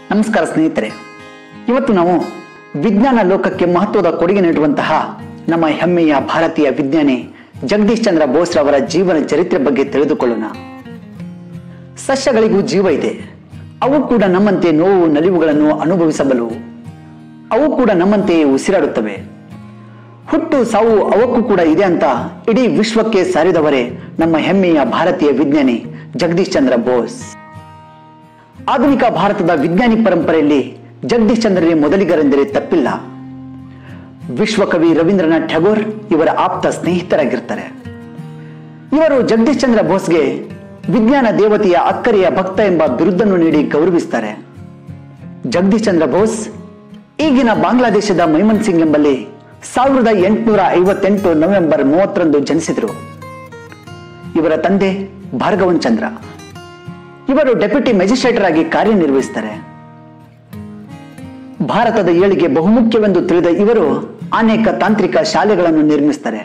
ನಮಸ್ಕಾರ ಸ್ನೇಹಿತರೆ ಇವತ್ತು ನಾವು ವಿಜ್ಞಾನ ಲೋಕಕ್ಕೆ ಮಹತ್ವದ ಕೊಡುಗೆ ನೀಡುವಂತಹ ನಮ್ಮ ಹೆಮ್ಮೆಯ ಭಾರತೀಯ ವಿಜ್ಞಾನಿ ಜಗದೀಶ್ ಚಂದ್ರ ಬೋಸ್ ರವರ ಜೀವನ ಚರಿತ್ರೆ ಬಗ್ಗೆ ತಿಳಿದುಕೊಳ್ಳೋಣ ಸಸ್ಯಗಳಿಗೂ ಜೀವ ಇದೆ ಅವು ಕೂಡ ನಮ್ಮಂತೆ ನೋವು ನಲಿವುಗಳನ್ನು ಅನುಭವಿಸಬಲ್ಲವು ಅವು ಕೂಡ ನಮ್ಮಂತೆಯೇ ಉಸಿರಾಡುತ್ತವೆ ಹುಟ್ಟು ಸಾವು ಅವಕ್ಕೂ ಕೂಡ ಇದೆ ಅಂತ ಇಡೀ ವಿಶ್ವಕ್ಕೆ ಸಾರಿದವರೇ ನಮ್ಮ ಹೆಮ್ಮೆಯ ಭಾರತೀಯ ವಿಜ್ಞಾನಿ ಜಗದೀಶ್ ಚಂದ್ರ ಬೋಸ್ ಆಧುನಿಕ ಭಾರತದ ವಿಜ್ಞಾನಿ ಪರಂಪರೆಯಲ್ಲಿ ಜಗದೀಶ್ ಚಂದ್ರನೇ ಮೊದಲಿಗರೆಂದರೆ ತಪ್ಪಿಲ್ಲ ವಿಶ್ವಕವಿ ರವೀಂದ್ರನಾಥ್ ಠಾಗೋರ್ ಇವರ ಆಪ್ತ ಸ್ನೇಹಿತರಾಗಿರ್ತಾರೆ ಇವರು ಜಗದೀಶ್ ಚಂದ್ರ ಬೋಸ್ಗೆ ವಿಜ್ಞಾನ ದೇವತೆಯ ಅಕ್ಕರೆಯ ಭಕ್ತ ಎಂಬ ಬಿರುದನ್ನು ನೀಡಿ ಗೌರವಿಸ್ತಾರೆ ಜಗದೀಶ್ ಚಂದ್ರ ಬೋಸ್ ಈಗಿನ ಬಾಂಗ್ಲಾದೇಶದ ಮೈಮನ್ ಸಿಂಗ್ ಎಂಬಲ್ಲಿ ಸಾವಿರದ ಎಂಟುನೂರ ಐವತ್ತೆಂಟು ನವೆಂಬರ್ ಮೂವತ್ತರಂದು ಜನಿಸಿದರು ಇವರ ತಂದೆ ಭಾರ್ಗವನ್ ಚಂದ್ರ ಇವರು ಡೆಪ್ಯೂಟಿ ಮ್ಯಾಜಿಸ್ಟ್ರೇಟರ್ ಆಗಿ ಕಾರ್ಯನಿರ್ವಹಿಸ್ತಾರೆ ಭಾರತದ ಏಳಿಗೆ ಬಹುಮುಖ್ಯವೆಂದು ತಿಳಿದ ಇವರು ಅನೇಕ ತಾಂತ್ರಿಕ ಶಾಲೆಗಳನ್ನು ನಿರ್ಮಿಸ್ತಾರೆ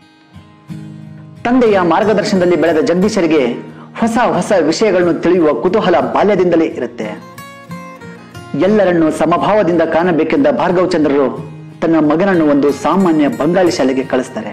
ತಂದೆಯ ಮಾರ್ಗದರ್ಶನದಲ್ಲಿ ಬೆಳೆದ ಜಗದೀಶರಿಗೆ ಹೊಸ ಹೊಸ ವಿಷಯಗಳನ್ನು ತಿಳಿಯುವ ಕುತೂಹಲ ಬಾಲ್ಯದಿಂದಲೇ ಇರುತ್ತೆ ಎಲ್ಲರನ್ನು ಸಮಭಾವದಿಂದ ಕಾಣಬೇಕೆಂದ ಭಾರ್ಗವ್ ಚಂದ್ರರು ತನ್ನ ಮಗನನ್ನು ಒಂದು ಸಾಮಾನ್ಯ ಬಂಗಾಳಿ ಶಾಲೆಗೆ ಕಳಿಸ್ತಾರೆ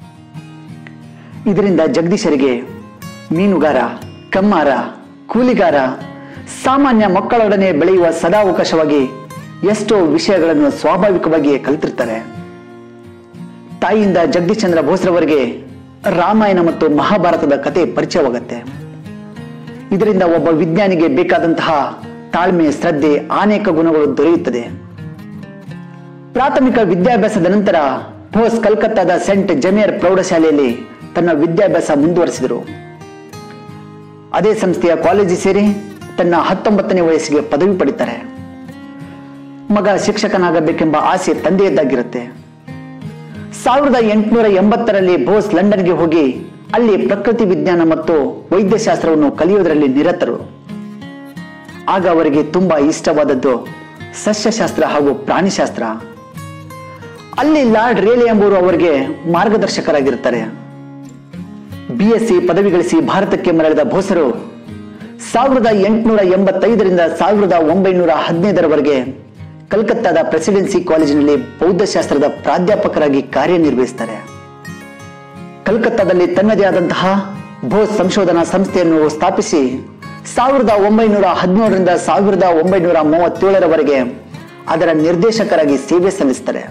ಇದರಿಂದ ಜಗದೀಶರಿಗೆ ಮೀನುಗಾರ ಕಮ್ಮಾರ ಕೂಲಿಗಾರ ಸಾಮಾನ್ಯ ಮಕ್ಕಳೊಡನೆ ಬೆಳೆಯುವ ಸದಾವಕಾಶವಾಗಿ ಎಷ್ಟೋ ವಿಷಯಗಳನ್ನು ಸ್ವಾಭಾವಿಕವಾಗಿಯೇ ಕಲಿತಿರ್ತಾರೆ ತಾಯಿಯಿಂದ ಜಗದೀಶ್ ಚಂದ್ರ ಬೋಸ್ರವರಿಗೆ ರಾಮಾಯಣ ಮತ್ತು ಮಹಾಭಾರತದ ಕತೆ ಪರಿಚಯವಾಗತ್ತೆ ಇದರಿಂದ ಒಬ್ಬ ವಿಜ್ಞಾನಿಗೆ ಬೇಕಾದಂತಹ ತಾಳ್ಮೆ ಶ್ರದ್ಧೆ ಅನೇಕ ಗುಣಗಳು ದೊರೆಯುತ್ತದೆ ಪ್ರಾಥಮಿಕ ವಿದ್ಯಾಭ್ಯಾಸದ ನಂತರ ಬೋಸ್ ಕಲ್ಕತ್ತಾದ ಸೆಂಟ್ ಜಮಿಯರ್ ಪ್ರೌಢಶಾಲೆಯಲ್ಲಿ ತನ್ನ ವಿದ್ಯಾಭ್ಯಾಸ ಮುಂದುವರಿಸಿದರು ಅದೇ ಸಂಸ್ಥೆಯ ಕಾಲೇಜಿಗೆ ಸೇರಿ ತನ್ನ ಹತ್ತೊಂಬತ್ತನೇ ವಯಸ್ಸಿಗೆ ಪದವಿ ಪಡಿತಾರೆ ಮಗ ಶಿಕ್ಷಕನಾಗಬೇಕೆಂಬ ಆಸೆ ತಂದೆಯದ್ದಾಗಿರುತ್ತೆ ಸಾವಿರದ ಎಂಟುನೂರ ಎಂಬತ್ತರಲ್ಲಿ ಬೋಸ್ ಲಂಡನ್ಗೆ ಹೋಗಿ ಅಲ್ಲಿ ಪ್ರಕೃತಿ ವಿಜ್ಞಾನ ಮತ್ತು ವೈದ್ಯಶಾಸ್ತ್ರವನ್ನು ಕಲಿಯುವುದರಲ್ಲಿ ನಿರತರು ಆಗ ಅವರಿಗೆ ತುಂಬಾ ಇಷ್ಟವಾದದ್ದು ಸಸ್ಯಶಾಸ್ತ್ರ ಹಾಗೂ ಪ್ರಾಣಿಶಾಸ್ತ್ರ ಅಲ್ಲಿ ಲಾರ್ಡ್ ರೇಲೆ ಎಂಬುವರು ಅವರಿಗೆ ಮಾರ್ಗದರ್ಶಕರಾಗಿರ್ತಾರೆ ಬಿ ಎಸ್ ಸಿ ಪದವಿ ಗಳಿಸಿ ಭಾರತಕ್ಕೆ ಮರಳಿದ ಬೋಸರು ಸಾವಿರದ ಎಂಟುನೂರ ಎಂಬತ್ತೈದರಿಂದ ಸಾವಿರದ ಒಂಬೈನೂರ ಹದಿನೈದರವರೆಗೆ ಕಲ್ಕತ್ತಾದ ಪ್ರೆಸಿಡೆನ್ಸಿ ಕಾಲೇಜಿನಲ್ಲಿ ಬೌದ್ಧಶಾಸ್ತ್ರದ ಪ್ರಾಧ್ಯಾಪಕರಾಗಿ ಕಾರ್ಯನಿರ್ವಹಿಸ್ತಾರೆ ಕಲ್ಕತ್ತಾದಲ್ಲಿ ತನ್ನದೇ ಆದಂತಹ ಬೋಸ್ ಸಂಶೋಧನಾ ಸಂಸ್ಥೆಯನ್ನು ಸ್ಥಾಪಿಸಿ ಸಾವಿರದ ಒಂಬೈನೂರ ಹದಿನೇಳರಿಂದ ಸಾವಿರದ ಒಂಬೈನೂರ ಮೂವತ್ತೇಳರವರೆಗೆ ಅದರ ನಿರ್ದೇಶಕರಾಗಿ ಸೇವೆ ಸಲ್ಲಿಸ್ತಾರೆ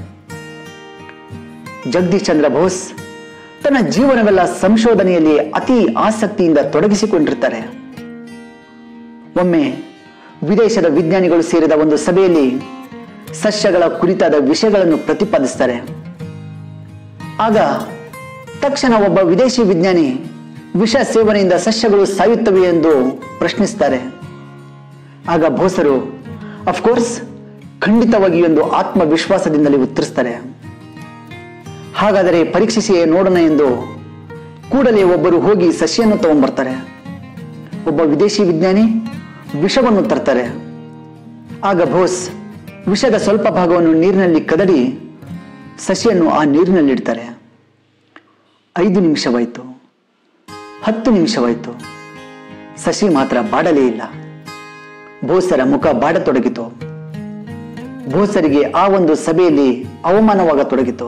ಜಗದೀಶ್ ಚಂದ್ರ ಬೋಸ್ ತನ್ನ ಜೀವನವೆಲ್ಲ ಸಂಶೋಧನೆಯಲ್ಲಿ ಅತಿ ಆಸಕ್ತಿಯಿಂದ ತೊಡಗಿಸಿಕೊಂಡಿರ್ತಾರೆ ಒಮ್ಮೆ ವಿದೇಶದ ವಿಜ್ಞಾನಿಗಳು ಸೇರಿದ ಒಂದು ಸಭೆಯಲ್ಲಿ ಸಸ್ಯಗಳ ಕುರಿತಾದ ವಿಷಯಗಳನ್ನು ಪ್ರತಿಪಾದಿಸ್ತಾರೆ ಆಗ ತಕ್ಷಣ ಒಬ್ಬ ವಿದೇಶಿ ವಿಜ್ಞಾನಿ ವಿಷ ಸೇವನೆಯಿಂದ ಸಸ್ಯಗಳು ಸಾಯುತ್ತವೆ ಎಂದು ಪ್ರಶ್ನಿಸ್ತಾರೆ ಆಗ ಬೋಸರು ಅಫ್ಕೋರ್ಸ್ ಖಂಡಿತವಾಗಿ ಒಂದು ಆತ್ಮವಿಶ್ವಾಸದಿಂದಲೇ ಉತ್ತರಿಸ್ತಾರೆ ಹಾಗಾದರೆ ಪರೀಕ್ಷಿಸಿಯೇ ನೋಡೋಣ ಎಂದು ಕೂಡಲೇ ಒಬ್ಬರು ಹೋಗಿ ಸಸಿಯನ್ನು ತಗೊಂಡ್ಬರ್ತಾರೆ ಒಬ್ಬ ವಿದೇಶಿ ವಿಜ್ಞಾನಿ ವಿಷವನ್ನು ತರ್ತಾರೆ ಆಗ ಬೋಸ್ ವಿಷದ ಸ್ವಲ್ಪ ಭಾಗವನ್ನು ನೀರಿನಲ್ಲಿ ಕದಡಿ ಸಸಿಯನ್ನು ಆ ನೀರಿನಲ್ಲಿ ಇಡ್ತಾರೆ ಐದು ನಿಮಿಷವಾಯಿತು ಹತ್ತು ನಿಮಿಷವಾಯಿತು ಸಸಿ ಮಾತ್ರ ಬಾಡಲೇ ಇಲ್ಲ ಬೋಸರ ಮುಖ ಬಾಡತೊಡಗಿತು ಬೋಸರಿಗೆ ಆ ಒಂದು ಸಭೆಯಲ್ಲಿ ಅವಮಾನವಾಗತೊಡಗಿತು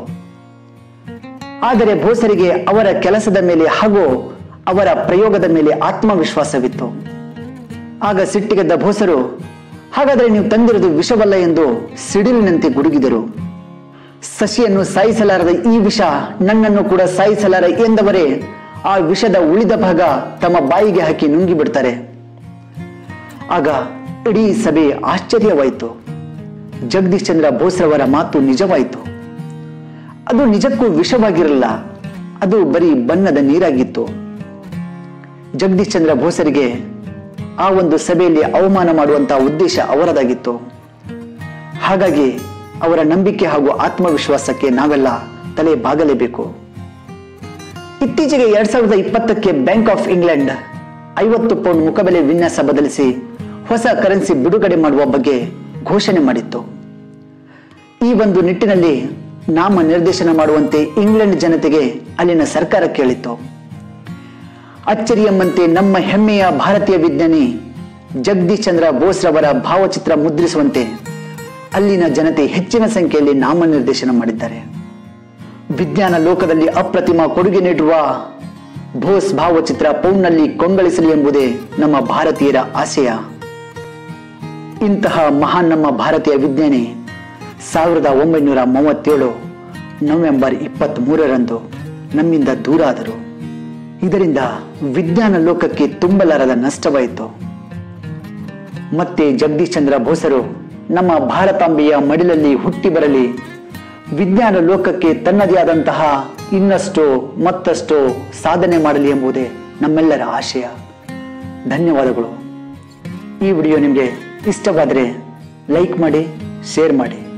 ಆದರೆ ಬೋಸರಿಗೆ ಅವರ ಕೆಲಸದ ಮೇಲೆ ಹಾಗೂ ಅವರ ಪ್ರಯೋಗದ ಮೇಲೆ ಆತ್ಮವಿಶ್ವಾಸವಿತ್ತು ಆಗ ಸಿಟ್ಟಿಗೆದ್ದ ಬೋಸರು ಹಾಗಾದರೆ ನೀವು ತಂದಿರುವುದು ವಿಷವಲ್ಲ ಎಂದು ಸಿಡಿಲಿನಂತೆ ಗುಡುಗಿದರು ಸಸಿಯನ್ನು ಸಾಯಿಸಲಾರದ ಈ ವಿಷ ನನ್ನನ್ನು ಕೂಡ ಸಾಯಿಸಲಾರ ಎಂದವರೇ ಆ ವಿಷದ ಉಳಿದ ಭಾಗ ತಮ್ಮ ಬಾಯಿಗೆ ಹಾಕಿ ನುಂಗಿ ಬಿಡ್ತಾರೆ ಆಗ ಇಡೀ ಸಭೆ ಆಶ್ಚರ್ಯವಾಯಿತು ಜಗದೀಶ್ ಚಂದ್ರ ಬೋಸ್ರವರ ಮಾತು ನಿಜವಾಯಿತು ಅದು ನಿಜಕ್ಕೂ ವಿಷವಾಗಿರಲಿಲ್ಲ ಅದು ಬರೀ ಬಣ್ಣದ ನೀರಾಗಿತ್ತು ಜಗದೀಶ್ ಚಂದ್ರ ಬೋಸರಿಗೆ ಆ ಒಂದು ಸಭೆಯಲ್ಲಿ ಅವಮಾನ ಮಾಡುವಂತಹ ಉದ್ದೇಶ ಅವರದಾಗಿತ್ತು ಹಾಗಾಗಿ ಅವರ ನಂಬಿಕೆ ಹಾಗೂ ಆತ್ಮವಿಶ್ವಾಸಕ್ಕೆ ನಾವೆಲ್ಲ ತಲೆ ಬಾಗಲೇಬೇಕು ಇತ್ತೀಚೆಗೆ ಎರಡ್ ಸಾವಿರದ ಇಪ್ಪತ್ತಕ್ಕೆ ಬ್ಯಾಂಕ್ ಆಫ್ ಇಂಗ್ಲೆಂಡ್ ಐವತ್ತು ಪೌಂಡ್ ಮುಖಬೆಲೆ ವಿನ್ಯಾಸ ಬದಲಿಸಿ ಹೊಸ ಕರೆನ್ಸಿ ಬಿಡುಗಡೆ ಮಾಡುವ ಬಗ್ಗೆ ಘೋಷಣೆ ಮಾಡಿತ್ತು ಈ ಒಂದು ನಿಟ್ಟಿನಲ್ಲಿ ನಾಮ ನಿರ್ದೇಶನ ಮಾಡುವಂತೆ ಇಂಗ್ಲೆಂಡ್ ಜನತೆಗೆ ಅಲ್ಲಿನ ಸರ್ಕಾರ ಕೇಳಿತ್ತು ಅಚ್ಚರಿಯಂಬಂತೆ ನಮ್ಮ ಹೆಮ್ಮೆಯ ಭಾರತೀಯ ವಿಜ್ಞಾನಿ ಜಗದೀಶ್ ಚಂದ್ರ ಬೋಸ್ರವರ ಭಾವಚಿತ್ರ ಮುದ್ರಿಸುವಂತೆ ಅಲ್ಲಿನ ಜನತೆ ಹೆಚ್ಚಿನ ಸಂಖ್ಯೆಯಲ್ಲಿ ನಾಮನಿರ್ದೇಶನ ಮಾಡಿದ್ದಾರೆ ವಿಜ್ಞಾನ ಲೋಕದಲ್ಲಿ ಅಪ್ರತಿಮ ಕೊಡುಗೆ ನೀಡುವ ಬೋಸ್ ಭಾವಚಿತ್ರ ಪೌಂಡ್ನಲ್ಲಿ ಕೊಂಗಳಿಸಲಿ ಎಂಬುದೇ ನಮ್ಮ ಭಾರತೀಯರ ಆಶಯ ಇಂತಹ ಮಹಾನ್ ನಮ್ಮ ಭಾರತೀಯ ವಿಜ್ಞಾನಿ ಸಾವಿರದ ಒಂಬೈನೂರ ಮೂವತ್ತೇಳು ನವೆಂಬರ್ ಇಪ್ಪತ್ತ್ ಮೂರರಂದು ನಮ್ಮಿಂದ ದೂರ ಆದರು ಇದರಿಂದ ವಿಜ್ಞಾನ ಲೋಕಕ್ಕೆ ತುಂಬಲಾರದ ನಷ್ಟವಾಯಿತು ಮತ್ತೆ ಜಗದೀಶ್ ಚಂದ್ರ ಬೋಸರು ನಮ್ಮ ಭಾರತಾಂಬೆಯ ಮಡಿಲಲ್ಲಿ ಹುಟ್ಟಿ ಬರಲಿ ವಿಜ್ಞಾನ ಲೋಕಕ್ಕೆ ತನ್ನದೇ ಆದಂತಹ ಇನ್ನಷ್ಟು ಮತ್ತಷ್ಟು ಸಾಧನೆ ಮಾಡಲಿ ಎಂಬುದೇ ನಮ್ಮೆಲ್ಲರ ಆಶಯ ಧನ್ಯವಾದಗಳು ಈ ವಿಡಿಯೋ ನಿಮಗೆ ಇಷ್ಟವಾದರೆ ಲೈಕ್ ಮಾಡಿ ಶೇರ್ ಮಾಡಿ